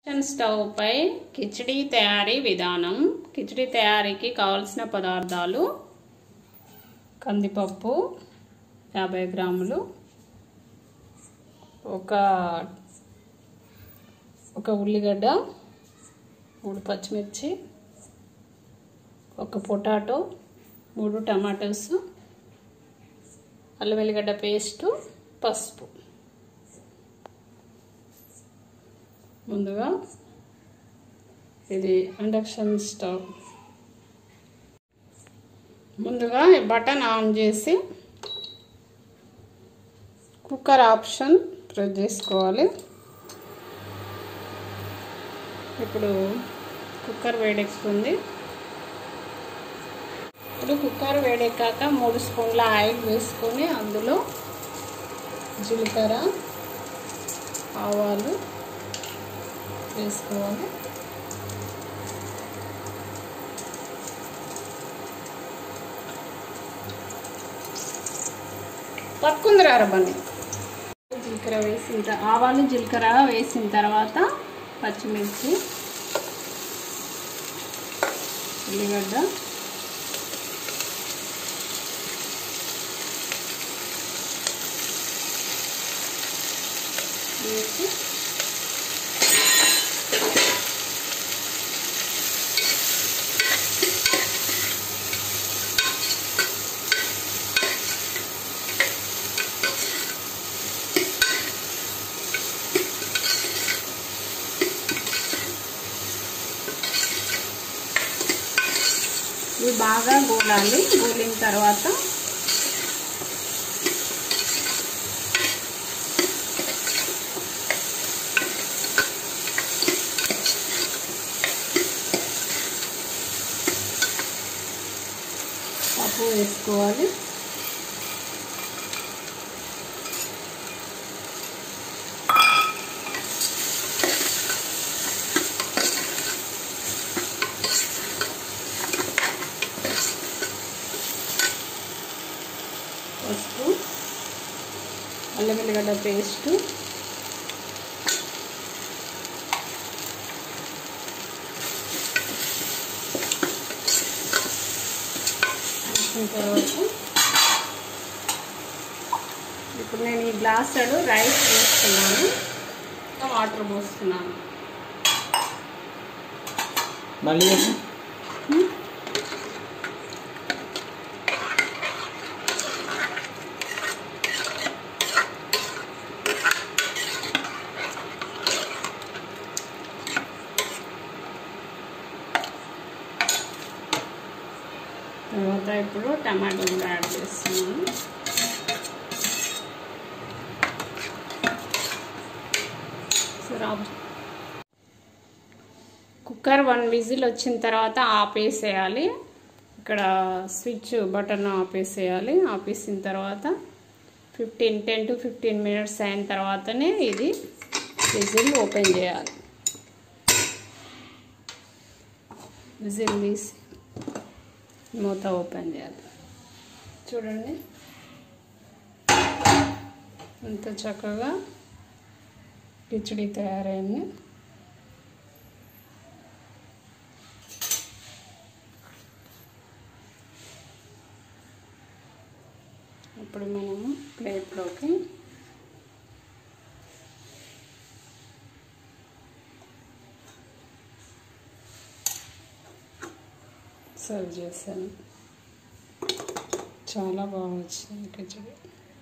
Induction stove పై కిచిడి తయారీ విధానం కిచిడి తయారీకి కావలసిన పదార్థాలు కందిపప్పు యాభై గ్రాములు ఒక ఒక ఉల్లిగడ్డ మూడు పచ్చిమిర్చి ఒక పొటాటో మూడు టమాటోస్ అల్లం వెల్లిగడ్డ పేస్టు పసుపు ముందుగా ఇది ఇండక్షన్ స్టవ్ ముందుగా ఈ బటన్ ఆన్ చేసి కుక్కర్ ఆప్షన్ ప్రెస్ చేసుకోవాలి ఇప్పుడు కుక్కర్ వేడెక్కుతుంది ఇప్పుడు కుక్కర్ వేడెక్కాక మూడు స్పూన్ల ఆయిల్ వేసుకొని అందులో జీలకర్ర ఆవాలు వేసుకోవాలి పట్టుకుందిరా రబ్బని జీలకర్ర వేసిన త- ఆవాలు జీలకర్ర వేసిన తర్వాత పచ్చిమిర్చి ఉల్లిగడ్డ వేసి ఇవి బాగా గోలాలి గోలిన తర్వాత పప్పు వేసుకోవాలి పసుపు అల్లం వెల్లిగడ్డ పేస్టు వేసిన తర్వాత ఇప్పుడు నేను ఈ గ్లాసడు రైస్ వేస్తున్నాను ఇంకా వాటర్ పోస్తున్నాను మళ్ళీ చెప్పు. తర్వాత ఇప్పుడు టమాటో కూడా యాడ్ చేస్తున్నాను సరే ఆఫ్ కుక్కర్ వన్ విజిల్ వచ్చిన తర్వాత ఆపేసేయాలి ఇక్కడ స్విచ్ బటన్ ఆపేసేయాలి ఆపేసిన తర్వాత fifteen ten to fifteen minutes అయిన తర్వాతనే ఇది విజిల్ ఓపెన్ చేయాలి విజిల్ తీసి మూత ఓపెన్ చేయాలి చూడండి ఎంత చక్కగా కిచడి తయారైంది ఇప్పుడు మనము ప్లేట్లోకి సర్వ్ చేశాను చాలా బాగా వచ్చింది కిచడి